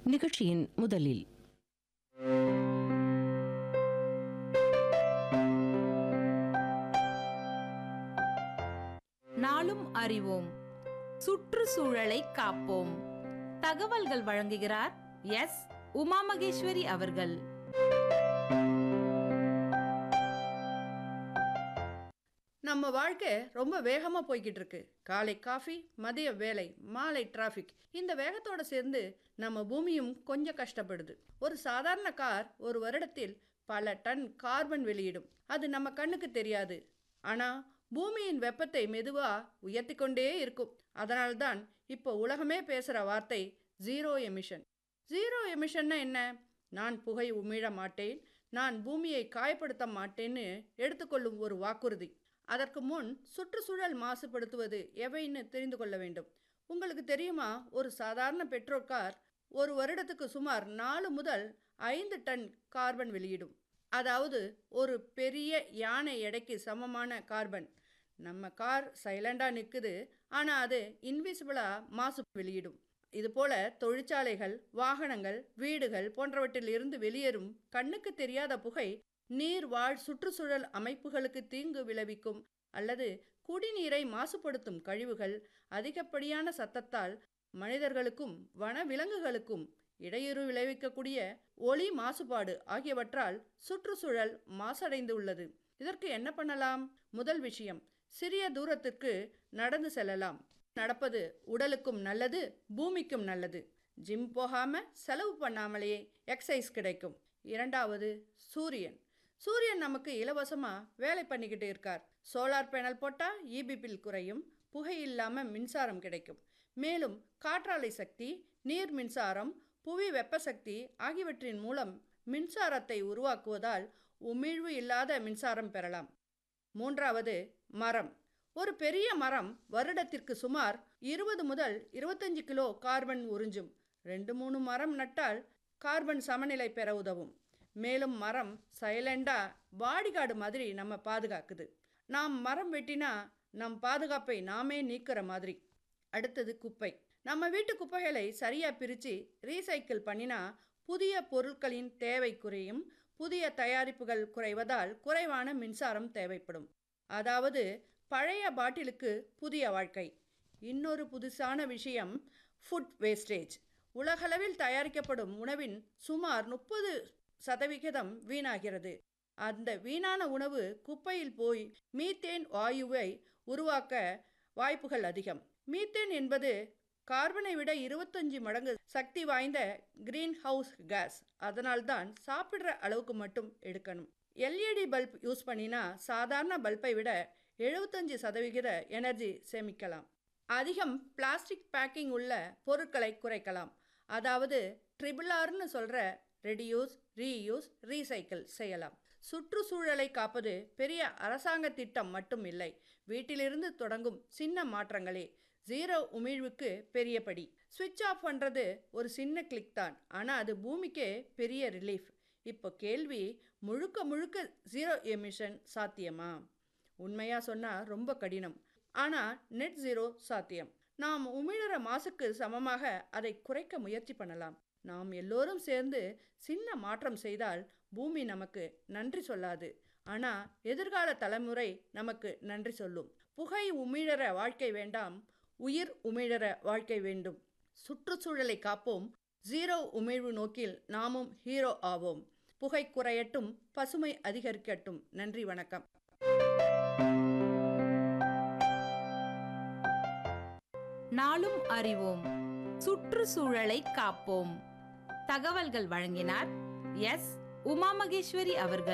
நிகழ்ச்சியின் முதலில் நாளும் அறிவோம் சுற்றுச்சூழலை காப்போம் தகவல்கள் வழங்குகிறார் எஸ் உமா மகேஸ்வரி அவர்கள் நம்ம வாழ்க்கை ரொம்ப வேகமாக போய்கிட்டு இருக்கு காலை காஃபி மதிய வேலை மாலை டிராஃபிக் இந்த வேகத்தோட சேர்ந்து நம்ம பூமியும் கொஞ்சம் கஷ்டப்படுது ஒரு சாதாரண கார் ஒரு வருடத்தில் பல டன் கார்பன் வெளியிடும் அது நம்ம கண்ணுக்கு தெரியாது ஆனால் பூமியின் வெப்பத்தை மெதுவாக உயர்த்தி கொண்டே இருக்கும் அதனால்தான் இப்போ உலகமே பேசுகிற வார்த்தை ஜீரோ எமிஷன் ஜீரோ எமிஷன்னா என்ன நான் புகை உமிழ மாட்டேன் நான் பூமியை காயப்படுத்த மாட்டேன்னு எடுத்துக்கொள்ளும் ஒரு வாக்குறுதி அதற்கு முன் சுற்றுச்சூழல் மாசுபடுத்துவது எவைன்னு தெரிந்து கொள்ள வேண்டும் உங்களுக்கு தெரியுமா ஒரு சாதாரண பெட்ரோல் கார் ஒரு வருடத்துக்கு சுமார் நாலு முதல் ஐந்து டன் கார்பன் வெளியிடும் அதாவது ஒரு பெரிய யானை எடைக்கு சமமான கார்பன் நம்ம கார் சைலண்டாக நிற்குது ஆனால் அது இன்விசிபிளாக மாசு வெளியிடும் இதுபோல தொழிற்சாலைகள் வாகனங்கள் வீடுகள் போன்றவற்றில் இருந்து வெளியேறும் கண்ணுக்கு தெரியாத புகை நீர் வாழ் சுற்றுச்சூழல் அமைப்புகளுக்கு தீங்கு விளைவிக்கும் அல்லது குடிநீரை மாசுபடுத்தும் கழிவுகள் அதிகப்படியான சத்தத்தால் மனிதர்களுக்கும் வனவிலங்குகளுக்கும் இடையூறு விளைவிக்கக்கூடிய ஒளி மாசுபாடு ஆகியவற்றால் சுற்றுச்சூழல் மாசடைந்து உள்ளது இதற்கு என்ன பண்ணலாம் முதல் விஷயம் சிறிய தூரத்திற்கு நடந்து செல்லலாம் நடப்பது உடலுக்கும் நல்லது பூமிக்கும் நல்லது ஜிம் போகாம செலவு பண்ணாமலேயே எக்ஸசைஸ் கிடைக்கும் இரண்டாவது சூரியன் சூரியன் நமக்கு இலவசமாக வேலை பண்ணிக்கிட்டு இருக்கார் சோலார் பேனல் போட்டால் இபி பில் குறையும் புகை இல்லாமல் மின்சாரம் கிடைக்கும் மேலும் காற்றாலை சக்தி நீர் மின்சாரம் புவி வெப்ப சக்தி ஆகியவற்றின் மூலம் மின்சாரத்தை உருவாக்குவதால் உமிழ்வு இல்லாத மின்சாரம் பெறலாம் மூன்றாவது மரம் ஒரு பெரிய மரம் வருடத்திற்கு சுமார் இருபது முதல் இருபத்தஞ்சு கிலோ கார்பன் உறிஞ்சும் ரெண்டு மூணு மரம் நட்டால் கார்பன் சமநிலை பெற உதவும் மேலும் மரம் சைலண்டா பாடிகார்டு மாதிரி நம்ம பாதுகாக்குது நாம் மரம் வெட்டினா நம் பாதுகாப்பை நாமே நீக்கிற மாதிரி அடுத்தது குப்பை நம்ம வீட்டு குப்பைகளை சரியாக பிரித்து ரீசைக்கிள் பண்ணினா புதிய பொருட்களின் தேவை குறையும் புதிய தயாரிப்புகள் குறைவதால் குறைவான மின்சாரம் தேவைப்படும் அதாவது பழைய பாட்டிலுக்கு புதிய வாழ்க்கை இன்னொரு புதுசான விஷயம் ஃபுட் வேஸ்டேஜ் உலகளவில் தயாரிக்கப்படும் உணவின் சுமார் முப்பது சதவிகிதம் வீணாகிறது அந்த வீணான உணவு குப்பையில் போய் மீத்தேன் வாயுவை உருவாக்க வாய்ப்புகள் அதிகம் மீத்தேன் என்பது கார்பனை விட இருபத்தஞ்சு மடங்கு சக்தி வாய்ந்த கிரீன் ஹவுஸ் கேஸ் அதனால்தான் சாப்பிட்ற அளவுக்கு மட்டும் எடுக்கணும் எல்இடி பல்ப் யூஸ் பண்ணினா சாதாரண பல்பை விட எழுபத்தஞ்சு சதவிகித எனர்ஜி சேமிக்கலாம் அதிகம் பிளாஸ்டிக் பேக்கிங் உள்ள பொருட்களை குறைக்கலாம் அதாவது ட்ரிபிள் ஆர்னு சொல்கிற ரெடியூஸ் ரீயூஸ் ரீசைக்கிள் செய்யலாம் சுற்றுச்சூழலை காப்பது பெரிய அரசாங்க திட்டம் மட்டும் இல்லை வீட்டிலிருந்து தொடங்கும் சின்ன மாற்றங்களே ஜீரோ உமிழ்வுக்கு பெரிய படி சுவிட்ச் ஆஃப் பண்ணுறது ஒரு சின்ன கிளிக் தான் ஆனால் அது பூமிக்கே பெரிய ரிலீஃப் இப்போ கேள்வி முழுக்க முழுக்க ஜீரோ எமிஷன் சாத்தியமா உண்மையாக சொன்னால் ரொம்ப கடினம் ஆனால் நெட் ஜீரோ சாத்தியம் நாம் உமிழற மாசுக்கு சமமாக அதை குறைக்க முயற்சி பண்ணலாம் நாம் எல்லோரும் சேர்ந்து சின்ன மாற்றம் செய்தால் பூமி நமக்கு நன்றி சொல்லாது ஆனால் எதிர்கால தலைமுறை நமக்கு நன்றி சொல்லும் புகை உமிழற வாழ்க்கை வேண்டாம் உயிர் உமிழற வாழ்க்கை வேண்டும் சுற்றுச்சூழலை காப்போம் ஜீரோ உமிழ்வு நோக்கில் நாமும் ஹீரோ ஆவோம் புகை குறையட்டும் பசுமை அதிகரிக்கட்டும் நன்றி வணக்கம் நாளும் அறிவோம் சுற்றுச்சூழலை காப்போம் தகவல்கள் வழங்கினார் எஸ் உமா மகேஸ்வரி அவர்கள்